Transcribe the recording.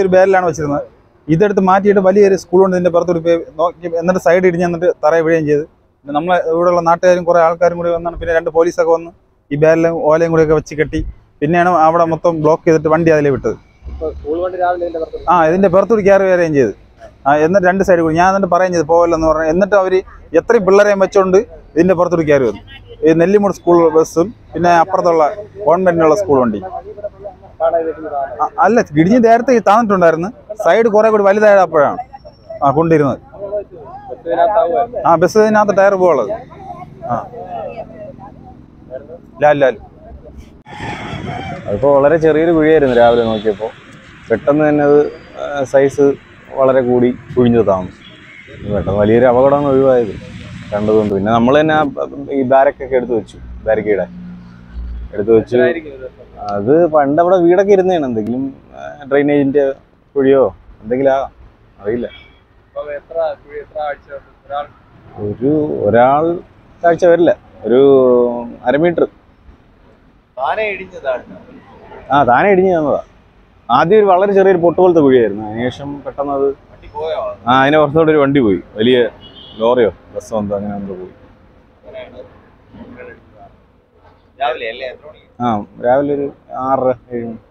ബാരിലാണ് വെച്ചിരുന്നത് ഇതെടുത്ത് മാറ്റിയിട്ട് വലിയൊരു സ്കൂളുണ്ട് ഇതിന്റെ പുറത്തൊരു പേ- നോക്കി എന്നിട്ട് സൈഡ് ഇടിഞ്ഞ് എന്നിട്ട് തറയെ വീഴുകയും ചെയ്തു പിന്നെ നമ്മളെ ഇവിടെയുള്ള നാട്ടുകാരും കുറേ ആൾക്കാരും കൂടി വന്നാണ് പിന്നെ രണ്ട് പോലീസൊക്കെ വന്ന് ഈ ബാരിലും ഓലയും കൂടിയൊക്കെ വെച്ച് കെട്ടി പിന്നെയാണ് അവിടെ മൊത്തം ബ്ലോക്ക് ചെയ്തിട്ട് വണ്ടി അതിലെ വിട്ടത് ഇപ്പൊ സ്കൂൾ വണ്ടി രാവിലെ ഇതിന്റെ പുറത്ത് ആ ഇതിന്റെ പുറത്തൂടി കയറി വരികയും ചെയ്തു ആ എന്നിട്ട് രണ്ട് സൈഡ് കൂടി ഞാൻ എന്നിട്ട് പറയുകയും ചെയ്തു പോവല്ലെന്ന് പറഞ്ഞു എന്നിട്ട് അവർ എത്രയും പിള്ളേരെയും വെച്ചോണ്ട് ഇതിന്റെ പുറത്തൂടി കയറി വന്നു ഈ നെല്ലിമൂട് സ്കൂൾ ബസ്സും പിന്നെ അപ്പുറത്തുള്ള ഗവൺമെന്റിനുള്ള സ്കൂൾ വണ്ടി പാടായി വെക്കുന്നതാണ് ആ, അല്ല ഇടിഞ്ഞ് നേരത്തെ ഈ താന്നിട്ടുണ്ടായിരുന്നു സൈഡ് കുറെ കൂടി വലുതായപ്പോഴാണ് ആ കൊണ്ടിരുന്നത് ബസ്സിനകത്താവുമായിരുന്നു ആ ബസ് ഇതിനകത്ത് ടയർ പോകുള്ളത് ആ ലാൽ ലാൽ അതിപ്പോൾ വളരെ ചെറിയൊരു കുഴിയായിരുന്നു രാവിലെ നോക്കിയപ്പോൾ പെട്ടെന്ന് തന്നെ അത് സൈസ് വളരെ കൂടി കുഴിഞ്ഞു താന്നു പെട്ടെന്ന് വലിയൊരു അപകടമാണ് ഒഴിവായത് കണ്ടതുകൊണ്ട് പിന്നെ നമ്മൾ തന്നെ ആ ഈ ബാരക്കൊക്കെ എടുത്തു വെച്ചു ബാരിക്കേഡ് എടുത്തു വെച്ചു അത് പണ്ട് അവിടെ വീടൊക്കെ ഇരുന്നതാണ് എന്തെങ്കിലും ഡ്രെയിനേജിന്റെ കുഴിയോ എന്തെങ്കിലും ആകാം അറിയില്ല അപ്പൊ എത്ര കുഴി എത്ര ആഴ്ച ഒരാൾ ഒരു ഒരാൾ കാഴ്ച വരില്ല ഒരു അരമീറ്റർ താനെ ഇടിഞ്ഞതാണ് ആ താനെ ഇടിഞ്ഞു തന്നതാ ആദ്യം ഒരു വളരെ ചെറിയൊരു പൊട്ട് പോലത്തെ കുഴിയായിരുന്നു അതിനുശേഷം പെട്ടെന്ന് അത് വണ്ടി പോയോ ആ അതിനെ പുറത്തോടെ ഒരു വണ്ടി പോയി വലിയ ലോറിയോ ബസ്സോ എന്തോ അങ്ങനെ എന്തോ പോയി അങ്ങനെയാണ് രാവിലെ അല്ലേ എത്ര മണിക്ക് ആ രാവിലെ ഒരു ആറര ഏഴ് മണി